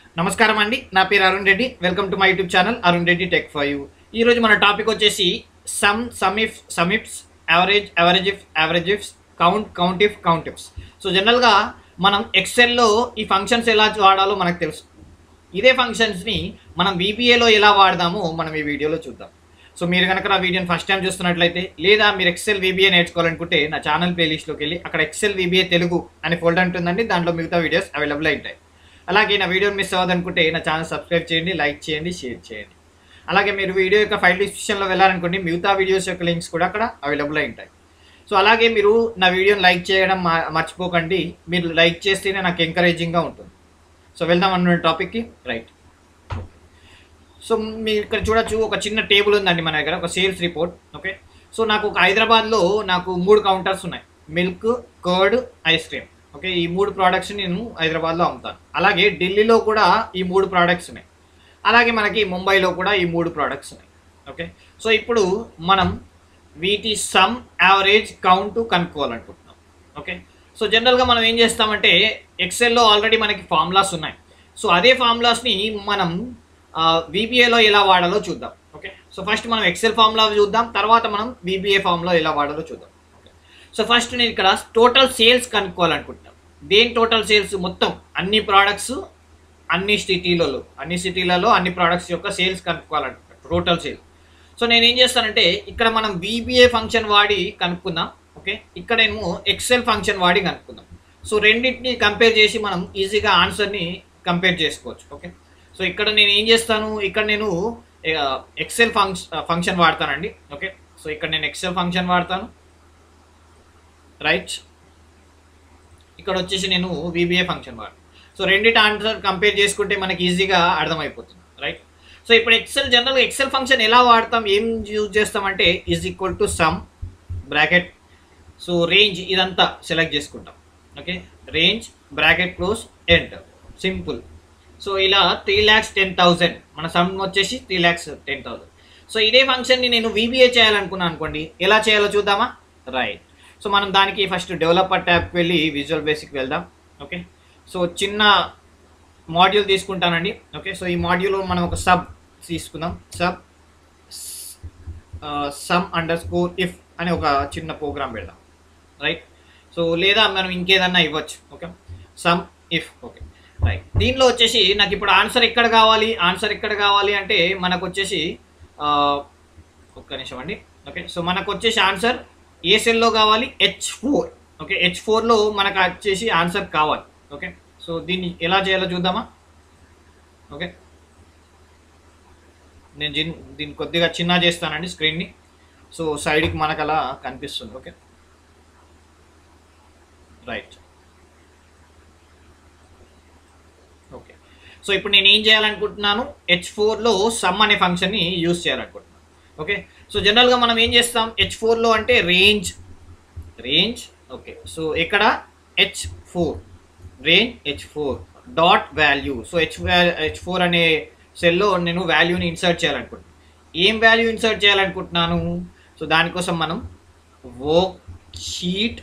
నమస్కారం అండి నా పేరు Arun Reddy welcome to my YouTube channel Arun Reddy tech for you ఈ రోజు మన టాపిక్ వచ్చేసి sum సమిఫ్ sumifs average average if average ifs count count if count ifs so జనరల్గా మనం ఎక్సెల్లో ఈ ఫంక్షన్స్ ఎలా వాడాలో మనకు తెలుసు ఇదే ఫంక్షన్స్ని మనం VBA లో ఎలా వాడదామో మనం ఈ వీడియోలో చూద్దాం సో మీరు కనుక నా వీడియోని ఫస్ట్ టైం చూస్తున్నట్లయితే లేదా మీరు ఎక్సెల్ వీబీఏ నేర్చుకోవాలనుకుంటే నా ఛానల్ ప్లేలిస్ట్లోకి వెళ్ళి అక్కడ ఎక్సెల్ వీబీఏ తెలుగు అనే ఫోల్డర్ ఉంటుందండి దాంట్లో మిగతా వీడియోస్ అవైలబుల్ ఉంటాయి అలాగే నా వీడియోని మిస్ అవ్వదనుకుంటే నా ఛానల్ సబ్స్క్రైబ్ చేయండి లైక్ చేయండి షేర్ చేయండి అలాగే మీరు వీడియో యొక్క ఫైల్ డిస్క్రిప్షన్లో వెళ్ళాలనుకోండి మిగతా వీడియోస్ యొక్క లింక్స్ కూడా అక్కడ అవైలబుల్ అయి ఉంటాయి సో అలాగే మీరు నా వీడియోని లైక్ చేయడం మా- మర్చిపోకండి మీరు లైక్ చేస్తేనే నాకు ఎంకరేజింగ్గా ఉంటుంది సో వెళ్దాం అన్న టాపిక్కి రైట్ సో మీరు ఇక్కడ చూడొచ్చు ఒక చిన్న టేబుల్ ఉందండి మన దగ్గర ఒక సేల్స్ రిపోర్ట్ ఓకే సో నాకు ఒక హైదరాబాద్లో నాకు మూడు కౌంటర్స్ ఉన్నాయి milk curd ice cream okay ఈ మూడు ప్రోడక్ట్స్ నేను హైదరాబాద్లో అమ్ముతాను అలాగే ఢిల్లీలో కూడా ఈ మూడు ప్రోడక్ట్స్ ఉన్నాయి అలాగే మనకి ముంబైలో కూడా ఈ మూడు ప్రోడక్ట్స్ ఉన్నాయి ఓకే సో ఇప్పుడు మనం వీటి సమ్ యావరేజ్ కౌంట్ కనుక్కోవాలనుకుంటున్నాం ఓకే సో జనరల్గా మనం ఏం చేస్తామంటే ఎక్సెల్లో ఆల్రెడీ మనకి ఫార్ములాస్ ఉన్నాయి సో అదే ఫార్ములాస్ని మనం వీబీఏలో ఎలా వాడాలో చూద్దాం ఓకే సో ఫస్ట్ మనం ఎక్సెల్ ఫార్ములా చూద్దాం తర్వాత మనం వీబీఏ ఫార్ములా ఎలా వాడాలో చూద్దాం ఓకే సో ఫస్ట్ నేను ఇక్కడ టోటల్ సేల్స్ కనుక్కోవాలనుకుంటున్నాను దేని టోటల్ సేల్స్ మొత్తం అన్ని ప్రోడక్ట్స్ అన్ని సిటీలలో అన్ని సిటీలలో అన్ని ప్రోడక్ట్స్ యొక్క సేల్స్ కనుక్కోవాలనుకుంటున్నాను టోటల్ సేల్ సో నేను ఏం చేస్తానంటే ఇక్కడ మనం వీబీఏ ఫంక్షన్ వాడి కనుక్కుందాం ఓకే ఇక్కడ నేను ఎక్సెల్ ఫంక్షన్ వాడి కనుక్కుందాం సో రెండింటిని కంపేర్ చేసి మనం ఈజీగా ఆన్సర్ని కంపేర్ చేసుకోవచ్చు ఓకే సో ఇక్కడ నేను ఏం చేస్తాను ఇక్కడ నేను ఎక్సెల్ ఫంక్షన్ ఫంక్షన్ వాడతానండి ఓకే సో ఇక్కడ నేను ఎక్సెల్ ఫంక్షన్ వాడతాను రైట్ ఇక్కడ వచ్చేసి నేను వీబీఏ ఫంక్షన్ వాడతాను సో రెండింటి ఆన్సర్ కంపేర్ చేసుకుంటే మనకి ఈజీగా అర్థమైపోతుంది రైట్ సో ఇప్పుడు ఎక్సెల్ జనరల్గా ఎక్సెల్ ఫంక్షన్ ఎలా వాడతాం ఏం యూజ్ చేస్తామంటే is equal to sum bracket so range ఇదంతా సెలెక్ట్ చేసుకుంటాం okay range bracket close enter simple so ఇలా త్రీ ల్యాక్స్ టెన్ థౌసండ్ మన సమ్ వచ్చేసి three lakhs ten thousand so ఇదే ఫంక్షన్ని నేను వీబీఏ చేయాలనుకున్నాను అనుకోండి ఎలా చేయాలో చూద్దామా రైట్ సో మనం దానికి ఫస్ట్ డెవలపర్ ట్యాబ్కి వెళ్ళి విజువల్ బేసిక్ వెళ్దాం ఓకే సో చిన్న మాడ్యూల్ తీసుకుంటానండి ఓకే సో ఈ మాడ్యూల్లో మనం ఒక సబ్ తీసుకుందాం sub sum underscore if అనే ఒక చిన్న ప్రోగ్రామ్ పెడదాం రైట్ సో లేదా మనం ఇంకేదన్నా ఇవ్వచ్చు okay sum if okay right దీనిలో వచ్చేసి నాకు ఇప్పుడు ఆన్సర్ ఎక్కడ కావాలి ఆన్సర్ ఎక్కడ కావాలి అంటే మనకు వచ్చేసి ఆ, ఒక్క నిమిషం అండి ఓకే సో మనకు వచ్చేసి ఆన్సర్ ఏ సెల్లో కావాలి హెచ్ ఫోర్ ఓకే హెచ్ ఫోర్లో మనకు వచ్చేసి ఆన్సర్ కావాలి ఓకే సో దీన్ని ఎలా చేయాలో చూద్దామా ఓకే నేను దీన్ని దీన్ని కొద్దిగా చిన్న చేస్తానండి స్క్రీన్ని సో సైడ్కి మనకు అలా కనిపిస్తుంది ఓకే రైట్ ఓకే సో ఇప్పుడు నేను ఏం చేయాలనుకుంటున్నాను హెచ్ ఫోర్లో సమ్ అనే ఫంక్షన్ని యూజ్ చేయాలనుకుంటున్నాను ఓకే సో జనరల్గా మనం ఏం చేస్తాం హెచ్ ఫోర్లో అంటే రేంజ్ రేంజ్ ఓకే సో ఇక్కడ H four range H four dot value so H H four అనే సెల్లో నేను వాల్యూని ఇన్సర్ట్ చేయాలనుకుంటున్నాను ఏం వాల్యూ ఇన్సర్ట్ చేయాలనుకుంటున్నాను సో దానికోసం మనం వర్క్ షీట్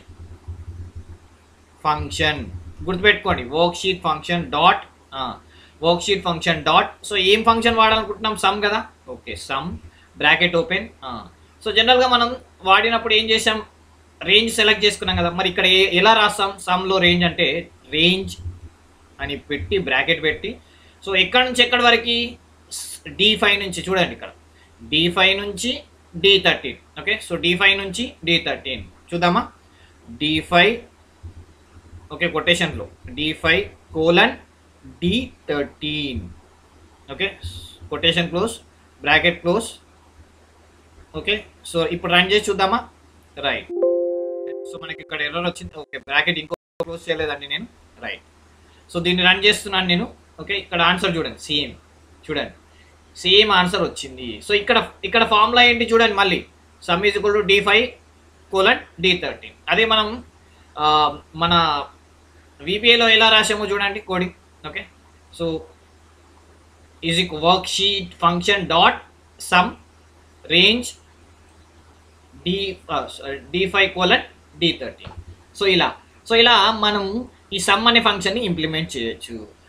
ఫంక్షన్ గుర్తుపెట్టుకోండి worksheet function dot worksheet function dot so ఏం ఫంక్షన్ వాడాలనుకుంటున్నాం సమ్ కదా okay sum bracket open so జనరల్గా మనం వాడినప్పుడు ఏం చేసాం రేంజ్ సెలెక్ట్ చేసుకున్నాం కదా మరి ఇక్కడ ఏ- ఎలా రాస్తాం సమ్లో రేంజ్ అంటే రేంజ్ అని పెట్టి బ్రాకెట్ పెట్టి సో ఎక్కడి నుంచి ఎక్కడి వరకు డి ఫైవ్ నుంచి చూడండి ఇక్కడ డి ఫైవ్ నుంచి D thirteen okay so D five నుంచి డి థర్టీన్ చూద్దామా డి ఫైవ్ ఓకే కొటేషన్లో D five colon D thirteen okay quotation close bracket close okay so ఇప్పుడు రన్ చేసి చూద్దామా రైట్ సో మనకి ఇక్కడ ఎర్రర్ వచ్చింది ఓకే బ్రాకెట్ ఇంకో క్లోజ్ చేయలేదండి నేను రైట్ సో దీన్ని రన్ చేస్తున్నాను నేను ఓకే ఇక్కడ ఆన్సర్ చూడండి సేమ్ చూడండి సేమ్ ఆన్సర్ వచ్చింది సో ఇక్కడ ఇక్కడ ఫార్ములా ఏంటి చూడండి మళ్ళీ sum is equal to D five colon D thirteen అదే మనం ఆ, మన విపిఏలో ఎలా రాసామో చూడండి కోడింగ్ ఓకే సో ఈజ్ ఈక్ worksheet function dot sum range D D five colon D thirteen so ఇలా సో ఇలా మనం ఈ సమ్ అనే ఫంక్షన్ని ఇంప్లిమెంట్ చేయొచ్చు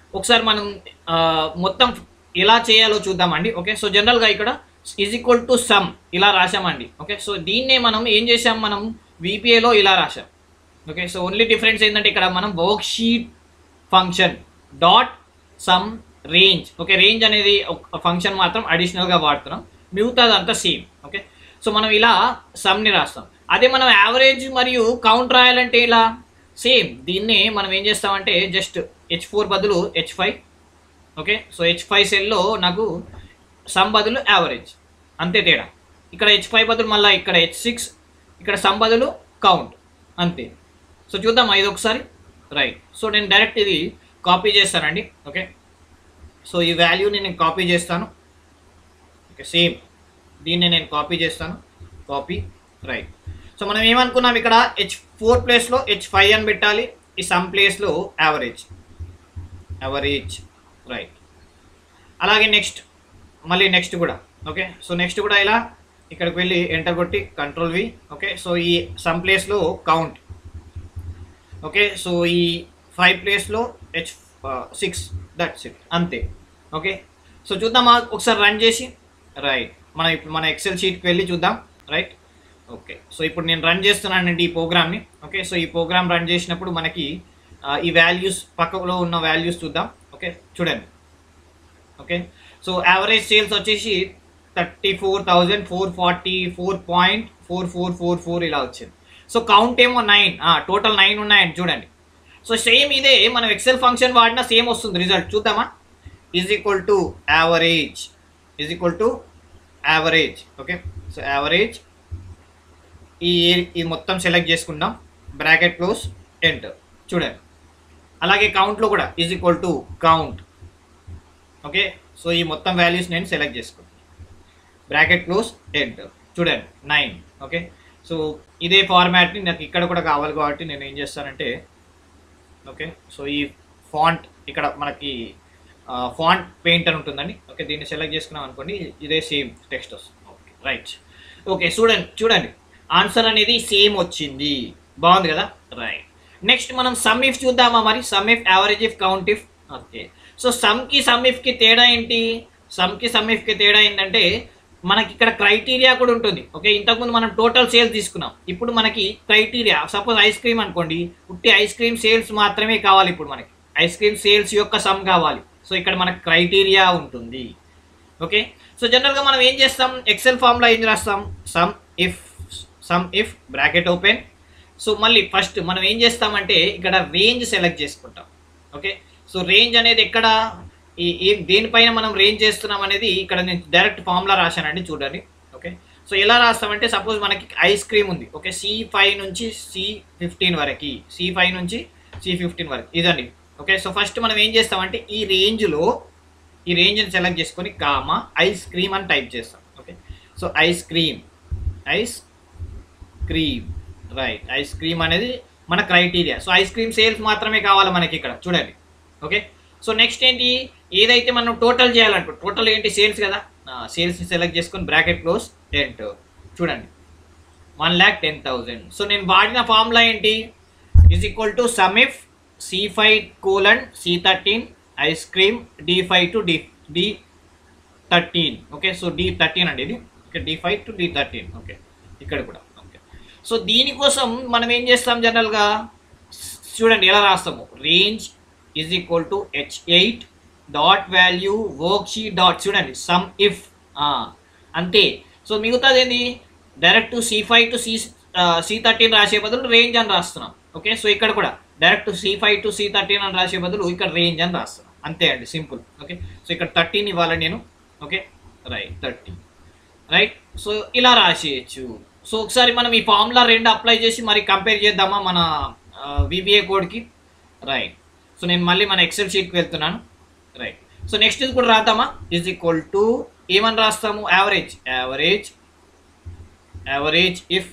ఒకసారి మనం ఆ, మొత్తం ఎలా చేయాలో చూద్దామండి ఓకే సో జనరల్గా ఇక్కడ ఈజ్ ఈక్వల్ టు సమ్ ఇలా రాసామండి ఓకే సో దీన్నే మనం ఏం చేసాం మనం విపిఏలో ఇలా రాసాం ఓకే సో ఓన్లీ డిఫరెన్స్ ఏంటంటే ఇక్కడ మనం worksheet function dot sum range okay range అనేది ఒక ఫంక్షన్ మాత్రం అడిషనల్గా వాడుతున్నాం మిగతాదంతా సేమ్ ఓకే సో మనం ఇలా సమ్ని రాస్తాం అదే మనం యావరేజ్ మరియు కౌంట్ రాయాలంటే ఇలా సేమ్ దీన్నే మనం ఏం చేస్తామంటే జస్ట్ హెచ్ ఫోర్ బదులు H five okay so H five సెల్లో నాకు సమ్ బదులు యావరేజ్ అంతే తేడా ఇక్కడ హెచ్ ఫైవ్ బదులు మళ్ళీ ఇక్కడ హెచ్ సిక్స్ ఇక్కడ సమ్ బదులు కౌంట్ అంతే సో చూద్దాం ఇది ఒకసారి రైట్ సో నేను డైరెక్ట్ ఇది కాపీ చేస్తానండి ఓకే సో ఈ వాల్యూని నేను కాపీ చేస్తాను ఓకే సేమ్ దీన్ని నేను కాపీ చేస్తాను కాపీ రైట్ సో మనం ఏమనుకున్నాం ఇక్కడ హెచ్ ఫోర్ ప్లేస్లో హెచ్ ఫైవ్ అని పెట్టాలి ఈ సమ్ ప్లేస్లో యావరేజ్ యావరేజ్ రైట్ అలాగే నెక్స్ట్ మళ్ళీ నెక్స్ట్ కూడా ఓకే సో నెక్స్ట్ కూడా ఇలా ఇక్కడికి వెళ్ళి ఎంటర్ కొట్టి కంట్రోల్ వి ఓకే సో ఈ సమ్ ప్లేస్లో కౌంట్ ఓకే సో ఈ ఫైవ్ ప్లేస్లో హెచ్ సిక్స్ దట్స్ ఇట్ అంతే ఓకే సో చూద్దామా ఒకసారి రన్ చేసి రైట్ మనం ఇప్పుడు మన ఎక్సెల్ షీట్కి వెళ్ళి చూద్దాం రైట్ ఓకే సో ఇప్పుడు నేను రన్ చేస్తున్నానండి ఈ ప్రోగ్రామ్ని ఓకే సో ఈ ప్రోగ్రామ్ రన్ చేసినప్పుడు మనకి ఆ, ఈ వాల్యూస్ పక్కలో ఉన్న వాల్యూస్ చూద్దాం ఓకే చూడండి ఓకే సో యావరేజ్ సేల్స్ వచ్చేసి thirty four thousand four forty four point four four four four ఇలా వచ్చింది సో కౌంట్ ఏమో నైన్ టోటల్ నైన్ ఉన్నాయండి చూడండి సో సేమ్ ఇదే మనం ఎక్సెల్ ఫంక్షన్ వాడినా సేమ్ వస్తుంది రిజల్ట్ చూద్దామా is equal to average is equal to average okay so average ఈ ఇది మొత్తం సెలెక్ట్ చేసుకుందాం బ్రాకెట్ క్లోజ్ ఎంటర్ చూడండి అలాగే కౌంట్లో కూడా is equal to count okay so ఈ మొత్తం వాల్యూస్ నేను సెలెక్ట్ చేసుకుంటాను బ్రాకెట్ క్లోజ్ ఎంటర్ చూడండి నైన్ ఓకే సో ఇదే ఫార్మాట్ని నాకు ఇక్కడ కూడా కావాలి కాబట్టి నేను ఏం చేస్తానంటే ఓకే సో ఈ ఫాంట్ ఇక్కడ మనకి ఫాంట్ పెయింట్ అని ఉంటుందండి ఓకే దీన్ని సెలెక్ట్ చేసుకున్నాం అనుకోండి ఇదే సేమ్ టెక్స్ట్ వస్తుంది ఓకే రైట్ ఓకే చూడండి చూడండి ఆన్సర్ అనేది సేమ్ వచ్చింది బాగుంది కదా రైట్ నెక్స్ట్ మనం సమ్ ఇఫ్ చూద్దామా మరి sum if average if count if okay so సమ్కి సమ్ ఇఫ్కి తేడా ఏంటి సమ్కి సమ్ ఇఫ్కి తేడా ఏంటంటే మనకి ఇక్కడ క్రైటీరియా కూడా ఉంటుంది ఓకే ఇంతకుముందు మనం టోటల్ సేల్స్ తీసుకున్నాం ఇప్పుడు మనకి క్రైటీరియా సపోజ్ ఐస్ క్రీమ్ అనుకోండి ఉట్టి ఐస్ క్రీమ్ సేల్స్ మాత్రమే కావాలి ఇప్పుడు మనకి ఐస్ క్రీమ్ సేల్స్ యొక్క సమ్ కావాలి సో ఇక్కడ మనకి క్రైటీరియా ఉంటుంది ఓకే సో జనరల్గా మనం ఏం చేస్తాం ఎక్సెల్ ఫామ్లో ఏం రాస్తాం sum if sum if bracket open so మళ్ళీ ఫస్ట్ మనం ఏం చేస్తామంటే ఇక్కడ రేంజ్ సెలెక్ట్ చేసుకుంటాం ఓకే సో రేంజ్ అనేది ఎక్కడ ఈ ఈ దేనిపైన మనం రేంజ్ చేస్తున్నాం అనేది ఇక్కడ నేను డైరెక్ట్ ఫార్ములా రాశానండి చూడండి ఓకే సో ఎలా రాస్తామంటే సపోజ్ మనకి ఐస్ క్రీమ్ ఉంది ఓకే సి ఫైవ్ నుంచి సి ఫిఫ్టీన్ వరకు సి ఫైవ్ నుంచి సి ఫిఫ్టీన్ వరకు ఇదండి ఓకే సో ఫస్ట్ మనం ఏం చేస్తామంటే ఈ రేంజ్లో ఈ రేంజ్ని సెలెక్ట్ చేసుకొని కామా ఐస్ క్రీమ్ అని టైప్ చేస్తాం okay so ice cream ice cream right ice cream అనేది మన criteria so ice cream sales మాత్రమే కావాలి మనకి ఇక్కడ చూడండి ఓకే సో నెక్స్ట్ ఏంటి ఏదైతే మనం టోటల్ చేయాలనుకో టోటల్ ఏంటి సేల్స్ కదా సేల్స్ని సెలెక్ట్ చేసుకొని బ్రాకెట్ క్లోజ్ టెంట్ చూడండి one lakh ten thousand so నేను వాడిన ఫార్ములా ఏంటి is equal to sum if C five colon C thirteen ice cream D five to D D thirteen okay so D thirteen అండి ఇది okay D five to D thirteen okay ఇక్కడ కూడా okay so దీనికోసం మనం ఏం చేస్తాం జనరల్గా చూడండి ఎలా రాస్తాము range is equal to H eight dot value worksheet dot చూడండి సమ్ ఇఫ్ అంతే సో మిగతాది ఏంది direct C five to C C thirteen రాసే బదులు రేంజ్ అని రాస్తున్నాం ఓకే సో ఇక్కడ కూడా direct C five to C thirteen అని రాసే బదులు ఇక్కడ రేంజ్ అని రాస్తున్నాం అంతే అండి సింపుల్ ఓకే సో ఇక్కడ థర్టీన్ ఇవ్వాలి నేను okay right thirty right so ఇలా రాసేయచ్చు సో ఒకసారి మనం ఈ ఫార్ములా రెండు అప్లై చేసి మరి కంపేర్ చేద్దామా మన విబిఏ కోడ్కి రైట్ సో నేను మళ్ళీ మన ఎక్సెల్ షీట్కి వెళ్తున్నాను రైట్ సో నెక్స్ట్ ఇది కూడా రాద్దామా ఈజ్ ఈక్వల్ టు ఏమని రాస్తాము average average average if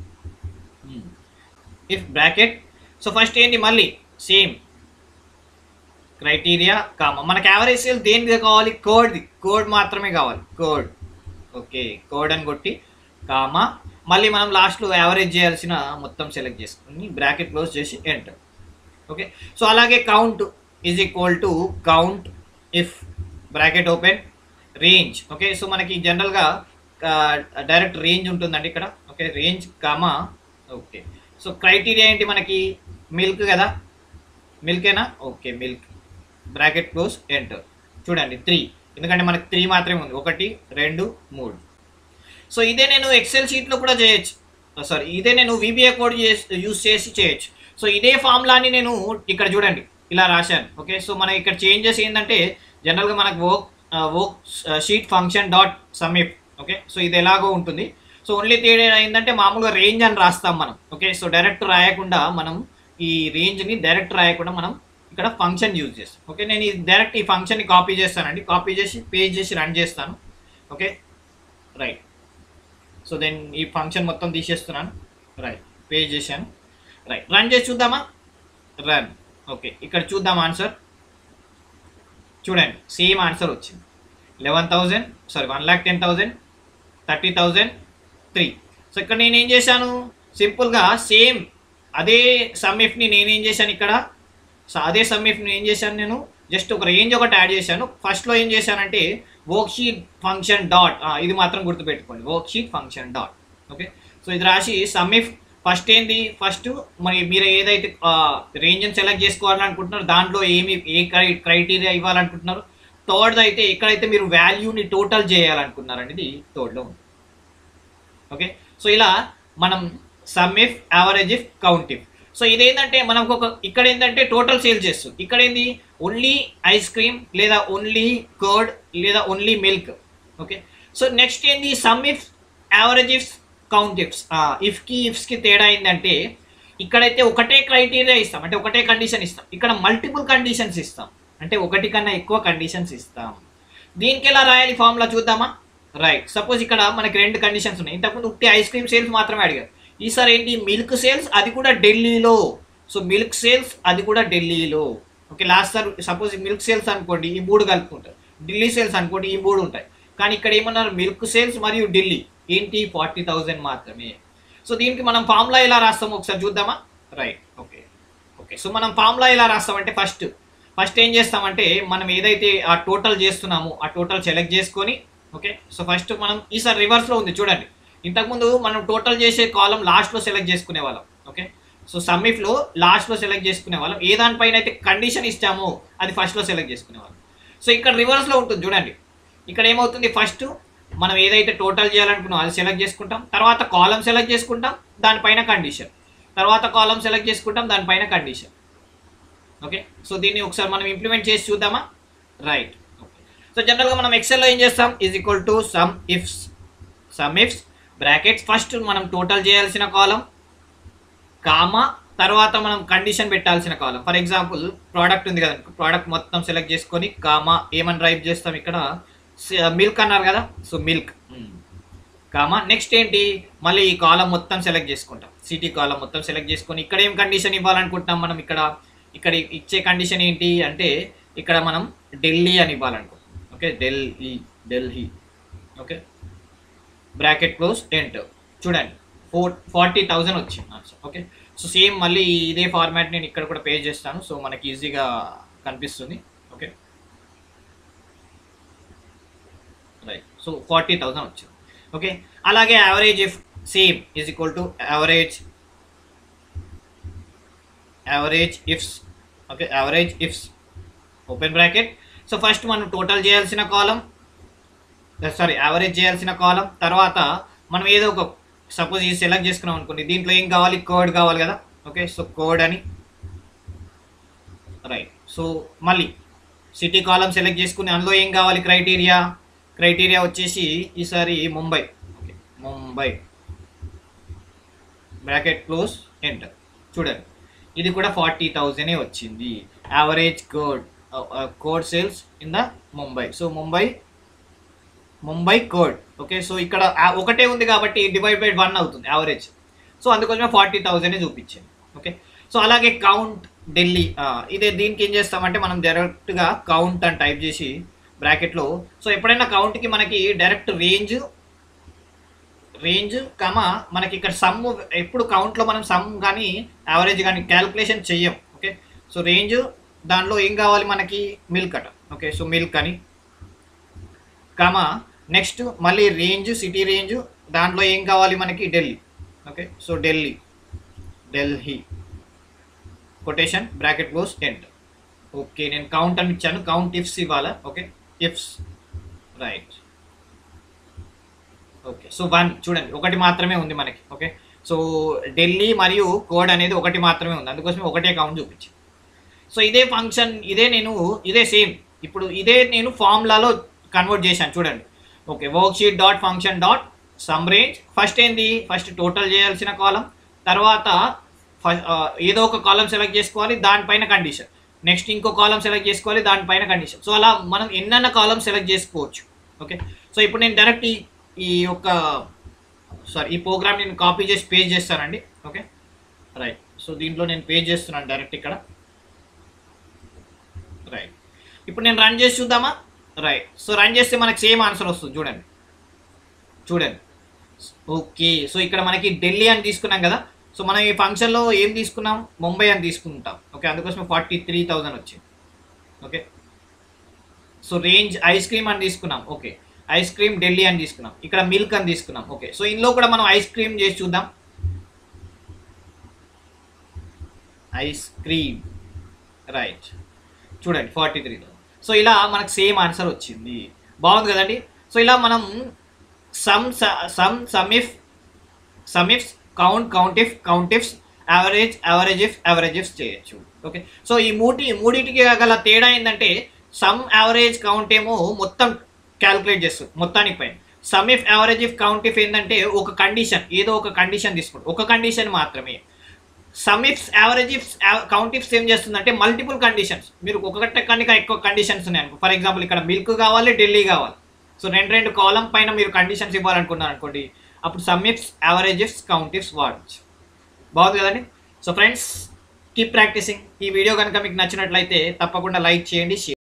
if bracket so first ఏంటి మళ్ళీ సేమ్ క్రైటీరియా కామ మనకి యావరేజ్ సేల్ దేనిది కావాలి కోడ్ది కోడ్ మాత్రమే కావాలి కోడ్ ఓకే కోడ్ అని కొట్టి కామా మళ్ళీ మనం లాస్ట్లో యావరేజ్ చేయాల్సిన మొత్తం సెలెక్ట్ చేసుకుని బ్రాకెట్ క్లోజ్ చేసి ఎంటర్ ఓకే సో అలాగే count is equal to count if bracket open range okay so మనకి జనరల్గా డైరెక్ట్ రేంజ్ ఉంటుందండి ఇక్కడ okay range comma okay so criteria ఏంటి మనకి మిల్క్ కదా మిల్కేనా okay milk bracket close enter చూడండి త్రీ ఎందుకంటే మనకి త్రీ మాత్రమే ఉంది ఒకటి రెండు మూడు సో ఇదే నేను ఎక్సెల్ షీట్లో కూడా చేయొచ్చు సారీ ఇదే నేను విబిఏ కోడ్ యూస్ చేసి చేయొచ్చు సో ఇదే ఫార్ములాని నేను ఇక్కడ చూడండి ఇలా రాశాను ఓకే సో మన ఇక్కడ చేంజెస్ ఏంటంటే జనరల్గా మనకు work worksheet function dot sum if okay so ఇది ఎలాగో ఉంటుంది సో ఓన్లీ తేడా ఏంటంటే మామూలుగా రేంజ్ అని రాస్తాం మనం ఓకే సో డైరెక్ట్ రాయకుండా మనం ఈ రేంజ్ని డైరెక్ట్ రాయకుండా మనం ఇక్కడ ఫంక్షన్ యూజ్ చేస్తాం ఓకే నేను ఈ డైరెక్ట్ ఈ ఫంక్షన్ని కాపీ చేస్తానండి కాపీ చేసి పేజ్ చేసి రన్ చేస్తాను ఓకే రైట్ సో దెన్ ఈ ఫంక్షన్ మొత్తం తీసేస్తున్నాను రైట్ పేజ్ చేశాను రైట్ రన్ చేసి చూద్దామా రన్ ఓకే ఇక్కడ చూద్దాం ఆన్సర్ చూడండి సేమ్ ఆన్సర్ వచ్చింది eleven thousand sorry one lakh ten thousand thirty thousand three so ఇక్కడ నేను ఏం చేశాను సింపుల్గా సేమ్ అదే సమ్మిఫ్ని నేనేం చేశాను ఇక్కడ సో అదే సమ్మిఫ్ని ఏం చేశాను నేను జస్ట్ ఒక రేంజ్ ఒకటి యాడ్ చేశాను ఫస్ట్లో ఏం చేశానంటే వర్క్ షీట్ ఫంక్షన్ డాట్ ఇది మాత్రం గుర్తుపెట్టుకోండి worksheet function dot okay so ఇది రాసి సమ్మిఫ్ ఫస్ట్ ఏంది ఫస్ట్ మరి మీరు ఏదైతే రేంజ్ని సెలెక్ట్ చేసుకోవాలనుకుంటున్నారో దాంట్లో ఏమి ఏ క్రైటీరియా ఇవ్వాలనుకుంటున్నారు థర్డ్ అయితే ఎక్కడైతే మీరు వాల్యూని టోటల్ చేయాలనుకున్నారనేది థర్డ్లో ఉంది ఓకే సో ఇలా మనం sum if average if count if so ఇదేంటంటే మనకు ఒక ఇక్కడ ఏంటంటే టోటల్ సేల్ చేస్తుంది ఇక్కడ ఏంది ఓన్లీ ఐస్ క్రీమ్ లేదా ఓన్లీ కర్డ్ లేదా only milk okay so next ఏంది sum if average if count ifs ఇఫ్కి ఇఫ్స్కి తేడా ఏంటంటే ఇక్కడైతే ఒకటే క్రైటీరియా ఇస్తాం అంటే ఒకటే కండిషన్ ఇస్తాం ఇక్కడ మల్టిపుల్ కండిషన్స్ ఇస్తాం అంటే ఒకటి కన్నా ఎక్కువ కండిషన్స్ ఇస్తాం దీనికి ఎలా రాయాలి ఫార్ములా చూద్దామా రైట్ సపోజ్ ఇక్కడ మనకి రెండు కండిషన్స్ ఉన్నాయి ఇంతకుముందు ఉట్టి ఐస్ క్రీమ్ సేల్స్ మాత్రమే అడిగారు ఈసారి ఏంటి మిల్క్ సేల్స్ అది కూడా ఢిల్లీలో సో మిల్క్ సేల్స్ అది కూడా ఢిల్లీలో okay last sir suppose milk sales అనుకోండి ఈ మూడు కలుపుకుంటారు ఢిల్లీ సేల్స్ అనుకోండి ఈ మూడు ఉంటాయి కానీ ఇక్కడ ఏమన్నారు మిల్క్ సేల్స్ మరియు ఢిల్లీ ఏంటి ఫార్టీ థౌజండ్ మాత్రమే సో దీనికి మనం ఫార్ములా ఎలా రాస్తామో ఒకసారి చూద్దామా రైట్ ఓకే ఓకే సో మనం ఫార్ములా ఎలా రాస్తామంటే ఫస్ట్ ఫస్ట్ ఏం చేస్తామంటే మనం ఏదైతే ఆ టోటల్ చేస్తున్నామో ఆ టోటల్ సెలెక్ట్ చేసుకొని ఓకే సో ఫస్ట్ మనం ఈసారి రివర్స్లో ఉంది చూడండి ఇంతకుముందు మనం టోటల్ చేసే కాలం లాస్ట్లో సెలెక్ట్ చేసుకునే వాళ్ళం ఓకే సో సమ్మిఫ్లో లాస్ట్లో సెలెక్ట్ చేసుకునే వాళ్ళం ఏ దానిపైన అయితే కండిషన్ ఇచ్చామో అది ఫస్ట్లో సెలెక్ట్ చేసుకునే వాళ్ళం సో ఇక్కడ రివర్స్లో ఉంటుంది చూడండి ఇక్కడ ఏమవుతుంది ఫస్ట్ మనం ఏదైతే టోటల్ చేయాలనుకున్నాం అది సెలెక్ట్ చేసుకుంటాం తర్వాత కాలం సెలెక్ట్ చేసుకుంటాం దానిపైన కండిషన్ తర్వాత కాలం సెలెక్ట్ చేసుకుంటాం దానిపైన కండిషన్ ఓకే సో దీన్ని ఒకసారి మనం ఇంప్లిమెంట్ చేసి చూద్దామా రైట్ ఓకే సో జనరల్గా మనం ఎక్సెల్లో ఏం చేస్తాం is equal to sum ifs sum ifs brackets first మనం టోటల్ చేయాల్సిన కాలం కామా తర్వాత మనం కండిషన్ పెట్టాల్సిన కాలం ఫర్ ఎగ్జాంపుల్ ప్రోడక్ట్ ఉంది కదా ప్రోడక్ట్ మొత్తం సెలెక్ట్ చేసుకొని కామా ఏమని డ్రైవ్ చేస్తాం ఇక్కడ మిల్క్ అన్నారు కదా సో మిల్క్ కామా నెక్స్ట్ ఏంటి మళ్ళీ ఈ కాలం మొత్తం సెలెక్ట్ చేసుకుంటాం సిటీ కాలం మొత్తం సెలెక్ట్ చేసుకొని ఇక్కడ ఏం కండిషన్ ఇవ్వాలనుకుంటున్నాం మనం ఇక్కడ ఇక్కడ ఇచ్చే కండిషన్ ఏంటి అంటే ఇక్కడ మనం ఢిల్లీ అని ఇవ్వాలనుకుంటున్నాం ఓకే Delhi Delhi okay bracket close enter చూడండి ఫోర్ ఫార్టీ థౌజండ్ వచ్చింది ఆన్సర్ ఓకే సో సేమ్ మళ్ళీ ఇదే ఫార్మాట్ నేను ఇక్కడ కూడా పే చేస్తాను సో మనకి ఈజీగా కనిపిస్తుంది okay right so forty thousand వచ్చింది ఓకే అలాగే average if same is equal to average average ifs okay average ifs open bracket so first మనం టోటల్ చేయాల్సిన కాలం సారీ యావరేజ్ చేయాల్సిన కాలం తర్వాత మనం ఏదో ఒక సపోజ్ ఇది సెలెక్ట్ చేసుకున్నాం అనుకోండి దీంట్లో ఏం కావాలి కోడ్ కావాలి కదా ఓకే సో కోడ్ అని రైట్ సో మళ్ళీ సిటీ కాలం సెలెక్ట్ చేసుకుని అందులో ఏం కావాలి క్రైటీరియా క్రైటీరియా వచ్చేసి ఈసారి Mumbai okay Mumbai bracket close enter చూడండి ఇది కూడా ఫార్టీ థౌజండే వచ్చింది average code code sales in the Mumbai so Mumbai Mumbai code okay so ఇక్కడ ఆ- ఒకటే ఉంది కాబట్టి డివైడ్ బై వన్ అవుతుంది యావరేజ్ సో అందుకోసమే ఫార్టీ థౌజండ్ చూపించింది ఓకే సో అలాగే కౌంట్ ఢిల్లీ ఆ, ఇదే దీనికి ఏం చేస్తామంటే మనం డైరెక్ట్గా కౌంట్ అని టైప్ చేసి బ్రాకెట్లో సో ఎప్పుడైనా కౌంట్కి మనకి డైరెక్ట్ రేంజ్ రేంజ్ కమా మనకి ఇక్కడ సమ్ ఎప్పుడు కౌంట్లో మనం సమ్ కానీ యావరేజ్ కానీ క్యాలిక్యులేషన్ చెయ్యం ఓకే సో రేంజ్ దానిలో ఏం కావాలి మనకి మిల్క్ అట ఓకే సో మిల్క్ అని కామా నెక్స్ట్ మళ్ళీ రేంజ్ సిటీ రేంజ్ దాంట్లో ఏం కావాలి మనకి Delhi okay so Delhi Delhi quotation bracket close end okay నేను కౌంట్ అని ఇచ్చాను కౌంట్ ఇఫ్స్ ఇవ్వాలా okay ifs right okay so one చూడండి ఒకటి మాత్రమే ఉంది మనకి ఓకే సో ఢిల్లీ మరియు కోడ్ అనేది ఒకటి మాత్రమే ఉంది అందుకోసం ఒకటే కౌంట్ చూపించి సో ఇదే ఫంక్షన్ ఇదే నేను ఇదే సేమ్ ఇప్పుడు ఇదే నేను ఫార్ములాలో కన్వర్ట్ చేశాను చూడండి okay worksheet dot function dot sum range first ఏంది ఫస్ట్ టోటల్ చేయాల్సిన కాలం తర్వాత ఫ- ఆ, ఏదో ఒక కాలం సెలెక్ట్ చేసుకోవాలి దానిపైన కండిషన్ నెక్స్ట్ ఇంకో కాలం సెలెక్ట్ చేసుకోవాలి దానిపైన కండిషన్ సో అలా మనం ఎన్నెన్న కాలం సెలెక్ట్ చేసుకోవచ్చు ఓకే సో ఇప్పుడు నేను డైరెక్ట్ ఈ ఈ యొక్క సారీ ఈ ప్రోగ్రామ్ నేను కాపీ చేసి పేజ్ చేస్తానండి ఓకే రైట్ సో దీంట్లో నేను పేజ్ చేస్తున్నాను డైరెక్ట్ ఇక్కడ రైట్ ఇప్పుడు నేను రన్ చేసి చూద్దామా రైట్ సో రన్ చేస్తే మనకి సేమ్ ఆన్సర్ వస్తుంది చూడండి చూడండి ఓకే సో ఇక్కడ మనకి ఢిల్లీ అని తీసుకున్నాం కదా సో మనం ఈ ఫంక్షన్లో ఏం తీసుకున్నాం ముంబై అని తీసుకుంటాం ఓకే అందుకోసం ఫార్టీ త్రీ థౌజండ్ వచ్చింది okay so range ice cream అని తీసుకున్నాం ఓకే ఐస్ క్రీమ్ ఢిల్లీ అని తీసుకున్నాం ఇక్కడ మిల్క్ అని తీసుకున్నాం ఓకే సో ఇందులో కూడా మనం ఐస్ క్రీమ్ చేసి చూద్దాం ఐస్ క్రీమ్ రైట్ చూడండి ఫార్టీ త్రీ సో ఇలా మనకు సేమ్ ఆన్సర్ వచ్చింది బాగుంది కదండి సో ఇలా మనం sum sum సమిఫ్ sum ifs count count if count ifs average average if average ifs చేయొచ్చు ఓకే సో ఈ మూటి మూడింటికి గల తేడా ఏంటంటే సమ్ యావరేజ్ కౌంట్ ఏమో మొత్తం క్యాలిక్యులేట్ చేస్తుంది మొత్తానికి పైన sum if average if count if ఏంటంటే ఒక కండిషన్ ఏదో ఒక కండిషన్ తీసుకుంటాం ఒక కండిషన్ మాత్రమే sum ifs average ifs count ifs ఏం చేస్తుందంటే మల్టిపుల్ కండిషన్స్ మీరు ఒకటే కనుక ఎక్కువ కండిషన్స్ ఉన్నాయి అనుకో ఫర్ ఎగ్జాంపుల్ ఇక్కడ మిల్క్ కావాలి ఢిల్లీ కావాలి సో రెండు రెండు కాలం పైన మీరు కండిషన్స్ ఇవ్వాలనుకున్నారు అనుకోండి అప్పుడు sum ifs average ifs count ifs వాడచ్చు బాగుంది కదండి సో ఫ్రెండ్స్ కీప్ ప్రాక్టీసింగ్ ఈ వీడియో కనుక మీకు నచ్చినట్లయితే తప్పకుండా లైక్ చేయండి షేర్